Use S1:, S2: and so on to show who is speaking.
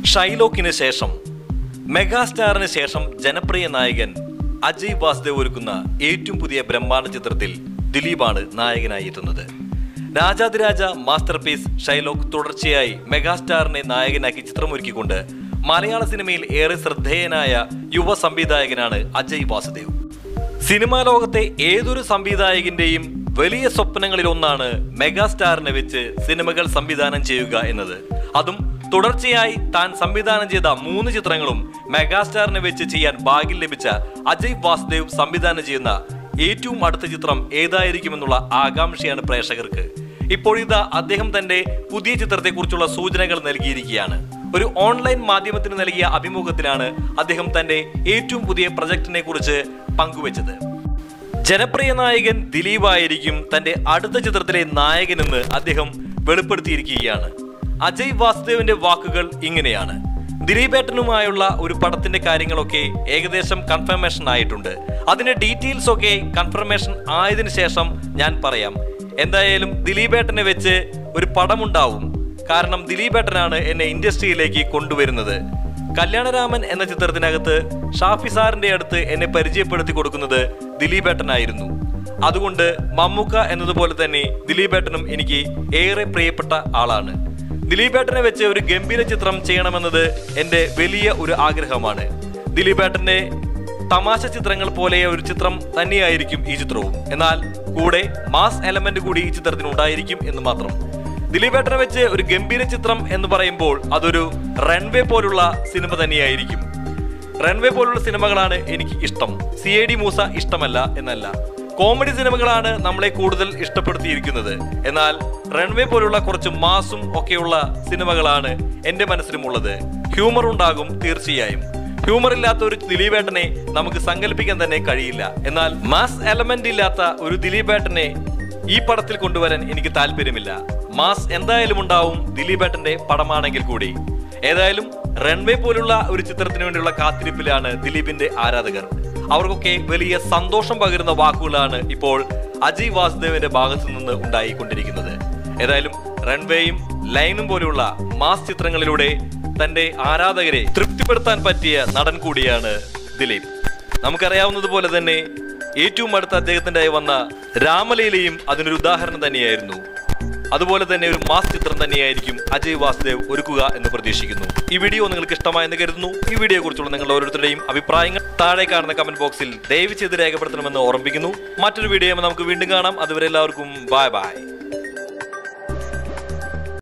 S1: ഷൈലോക്കിന് ശേഷം മെഗാസ്റ്റാറിന് ശേഷം ജനപ്രിയ നായകൻ അജയ് വാസുദേവ് ഒരുക്കുന്ന ഏറ്റവും പുതിയ ബ്രഹ്മാണ്ഡ ചിത്രത്തിൽ ദിലീപാണ് നായകനായി എത്തുന്നത് രാജാതിരാജ മാസ്റ്റർ പീസ് ഷൈലോക്ക് തുടർച്ചയായി മെഗാസ്റ്റാറിനെ നായകനാക്കി ചിത്രമൊരുക്കിക്കൊണ്ട് മലയാള സിനിമയിൽ ഏറെ ശ്രദ്ധേയനായ യുവ സംവിധായകനാണ് അജയ് വാസുദേവ് സിനിമാ ലോകത്തെ ഏതൊരു സംവിധായകന്റെയും വലിയ സ്വപ്നങ്ങളിൽ ഒന്നാണ് മെഗാസ്റ്റാറിനെ വെച്ച് സിനിമകൾ സംവിധാനം ചെയ്യുക എന്നത് അതും തുടർച്ചയായി താൻ സംവിധാനം ചെയ്ത മൂന്ന് ചിത്രങ്ങളും മെഗാസ്റ്റാറിനെ വെച്ച് ചെയ്യാൻ ഭാഗ്യം ലഭിച്ച അജയ് വാസുദേവ് സംവിധാനം ചെയ്യുന്ന ഏറ്റവും അടുത്ത ചിത്രം ഏതായിരിക്കുമെന്നുള്ള ആകാംക്ഷയാണ് പ്രേക്ഷകർക്ക് ഇപ്പോഴിതാ അദ്ദേഹം തന്റെ പുതിയ ചിത്രത്തെക്കുറിച്ചുള്ള സൂചനകൾ നൽകിയിരിക്കുകയാണ് ഒരു ഓൺലൈൻ മാധ്യമത്തിന് നൽകിയ അഭിമുഖത്തിലാണ് അദ്ദേഹം തന്റെ ഏറ്റവും പുതിയ പ്രൊജക്ടിനെ കുറിച്ച് പങ്കുവച്ചത് ജനപ്രിയ നായകൻ ദിലീപായിരിക്കും തന്റെ അടുത്ത ചിത്രത്തിലെ നായകനെന്ന് അദ്ദേഹം വെളിപ്പെടുത്തിയിരിക്കുകയാണ് അജയ് വാസുദേവിന്റെ വാക്കുകൾ ഇങ്ങനെയാണ് ദിലീപേട്ടനുമായുള്ള ഒരു പടത്തിന്റെ കാര്യങ്ങളൊക്കെ ഏകദേശം കൺഫർമേഷൻ ആയിട്ടുണ്ട് അതിന്റെ ഡീറ്റെയിൽസ് ഒക്കെ കൺഫർമേഷൻ ആയതിനു ശേഷം ഞാൻ പറയാം എന്തായാലും ദിലീപേട്ടനെ വെച്ച് ഒരു പടമുണ്ടാവും കാരണം ദിലീപേട്ടനാണ് എന്നെ ഇൻഡസ്ട്രിയിലേക്ക് കൊണ്ടുവരുന്നത് കല്യാണരാമൻ എന്ന ചിത്രത്തിനകത്ത് ഷാഫി സാറിന്റെ അടുത്ത് എന്നെ പരിചയപ്പെടുത്തി കൊടുക്കുന്നത് ദിലീപേട്ടനായിരുന്നു അതുകൊണ്ട് മമ്മൂക്ക എന്നതുപോലെ തന്നെ ദിലീപേട്ടനും എനിക്ക് ഏറെ പ്രിയപ്പെട്ട ആളാണ് ദിലീപേട്ടനെ വെച്ച് ഒരു ഗംഭീര ചിത്രം ചെയ്യണമെന്നത് എൻ്റെ വലിയ ഒരു ആഗ്രഹമാണ് ദിലീപേട്ടന്റെ തമാശ ചിത്രങ്ങൾ പോലെ ഒരു ചിത്രം തന്നെയായിരിക്കും ഈ ചിത്രവും എന്നാൽ കൂടെ മാസ് എലമെന്റ് കൂടി ഈ ചിത്രത്തിന് ഉണ്ടായിരിക്കും എന്ന് മാത്രം ദിലീപേട്ടനെ വെച്ച് ഒരു ഗംഭീര ചിത്രം എന്ന് പറയുമ്പോൾ അതൊരു റൺവേ പോലുള്ള സിനിമ തന്നെയായിരിക്കും റൺവേ പോലുള്ള സിനിമകളാണ് എനിക്ക് ഇഷ്ടം സി എ ഡി മൂസ ഇഷ്ടമല്ല എന്നല്ല കോമഡി സിനിമകളാണ് നമ്മളെ കൂടുതൽ ഇഷ്ടപ്പെടുത്തിയിരിക്കുന്നത് എന്നാൽ റൺവേ പോലുള്ള കുറച്ച് മാസും ഒക്കെയുള്ള സിനിമകളാണ് എൻ്റെ മനസ്സിലും ഉള്ളത് ഹ്യൂമർ ഉണ്ടാകും തീർച്ചയായും ഹ്യൂമർ ഇല്ലാത്ത ഒരു ദിലീപേട്ടനെ നമുക്ക് സങ്കല്പിക്കാൻ തന്നെ കഴിയില്ല എന്നാൽ മാസ് എലമെന്റ് ഇല്ലാത്ത ഒരു ദിലീപേട്ടനെ ഈ പടത്തിൽ കൊണ്ടുവരാൻ എനിക്ക് താല്പര്യമില്ല മാസ് എന്തായാലും ഉണ്ടാവും ദിലീപേട്ടന്റെ പടമാണെങ്കിൽ കൂടി ഏതായാലും റൺവേ പോലുള്ള ഒരു ചിത്രത്തിന് വേണ്ടിയുള്ള കാത്തിരിപ്പിലാണ് ദിലീപിന്റെ ആരാധകർ അവർക്കൊക്കെ വലിയ സന്തോഷം പകരുന്ന വാക്കുകളാണ് ഇപ്പോൾ അജയ് വാസുദേവിന്റെ ഭാഗത്തു നിന്ന് ഉണ്ടായിക്കൊണ്ടിരിക്കുന്നത് ഏതായാലും റൺവേയും ലൈനും പോലെയുള്ള മാസ് ചിത്രങ്ങളിലൂടെ തന്റെ ആരാധകരെ തൃപ്തിപ്പെടുത്താൻ പറ്റിയ നടൻ കൂടിയാണ് ദിലീപ് നമുക്കറിയാവുന്നതുപോലെ തന്നെ ഏറ്റവും അടുത്ത അദ്ദേഹത്തിന്റെ വന്ന രാമലീലയും അതിനൊരു ഉദാഹരണം തന്നെയായിരുന്നു അതുപോലെ തന്നെ ഒരു മാസ് ചിത്രം തന്നെയായിരിക്കും അജയ് വാസുദേവ് ഒരുക്കുക എന്ന് പ്രതീക്ഷിക്കുന്നു ഈ വീഡിയോ നിങ്ങൾക്ക് ഇഷ്ടമായെന്ന് കരുതുന്നു ഈ വീഡിയോയെ കുറിച്ചുള്ള നിങ്ങൾ ഓരോരുത്തരുടെയും അഭിപ്രായങ്ങൾ താഴെ കാണുന്ന കമന്റ് ബോക്സിൽ ദയവ് ചെയ്ത് രേഖപ്പെടുത്തണമെന്ന് ഓർമ്മിപ്പിക്കുന്നു മറ്റൊരു വീഡിയോ നമുക്ക് വീണ്ടും കാണാം അതുവരെ എല്ലാവർക്കും ബൈ ബൈ